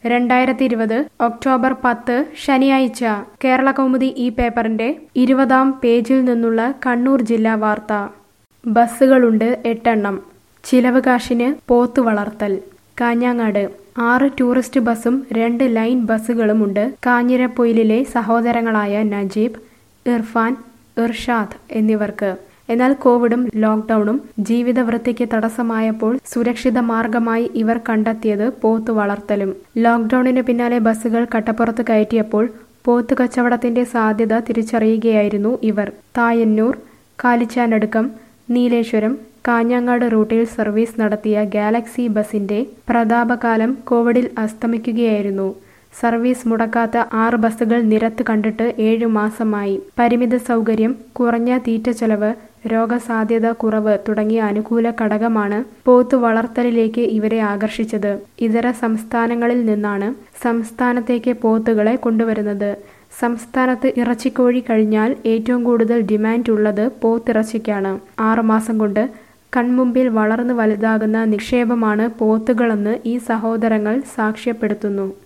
രണ്ടായിരത്തി ഇരുപത് ഒക്ടോബർ പത്ത് ശനിയാഴ്ച കേരള കൗമുദി ഈ പേപ്പറിന്റെ ഇരുപതാം പേജിൽ നിന്നുള്ള കണ്ണൂർ ജില്ലാ വാർത്ത ബസ്സുകളുണ്ട് എട്ടെണ്ണം ചിലവ് കാശിന് പോത്തു വളർത്തൽ കാഞ്ഞങ്ങാട് ആറ് ടൂറിസ്റ്റ് ബസ്സും രണ്ട് ലൈൻ ബസ്സുകളുമുണ്ട് കാഞ്ഞിരപ്പൊയിലിലെ സഹോദരങ്ങളായ നജീബ് ഇർഫാൻ ഇർഷാദ് എന്നിവർക്ക് എന്നാൽ കോവിഡും ലോക്ക്ഡൌണും ജീവിതവൃത്തിക്ക് തടസ്സമായപ്പോൾ സുരക്ഷിത മാർഗമായി ഇവർ കണ്ടെത്തിയത് പോത്തു വളർത്തലും ലോക്ക്ഡൌണിന് പിന്നാലെ ബസ്സുകൾ കട്ടപ്പുറത്ത് കയറ്റിയപ്പോൾ പോത്തു കച്ചവടത്തിന്റെ സാധ്യത തിരിച്ചറിയുകയായിരുന്നു ഇവർ തായന്നൂർ കാലിച്ചാനടുക്കം നീലേശ്വരം കാഞ്ഞങ്ങാട് റൂട്ടിൽ സർവീസ് നടത്തിയ ഗാലക്സി ബസിന്റെ പ്രതാപകാലം കോവിഡിൽ അസ്തമിക്കുകയായിരുന്നു സർവീസ് മുടക്കാത്ത ആറ് ബസ്സുകൾ നിരത്ത് കണ്ടിട്ട് ഏഴു മാസമായി പരിമിത സൗകര്യം കുറഞ്ഞ തീറ്റ ചെലവ് രോഗസാധ്യത കുറവ് തുടങ്ങിയ അനുകൂല ഘടകമാണ് പോത്തു വളർത്തലിലേക്ക് ഇവരെ ആകർഷിച്ചത് ഇതര സംസ്ഥാനങ്ങളിൽ നിന്നാണ് സംസ്ഥാനത്തേക്ക് പോത്തുകളെ കൊണ്ടുവരുന്നത് സംസ്ഥാനത്ത് ഇറച്ചിക്കോഴി കഴിഞ്ഞാൽ ഏറ്റവും കൂടുതൽ ഡിമാൻഡ് ഉള്ളത് പോത്തിറച്ചിക്കാണ് ആറുമാസം കൊണ്ട് കൺമുമ്പിൽ വളർന്നു വലുതാകുന്ന നിക്ഷേപമാണ് പോത്തുകളെന്ന് ഈ സഹോദരങ്ങൾ സാക്ഷ്യപ്പെടുത്തുന്നു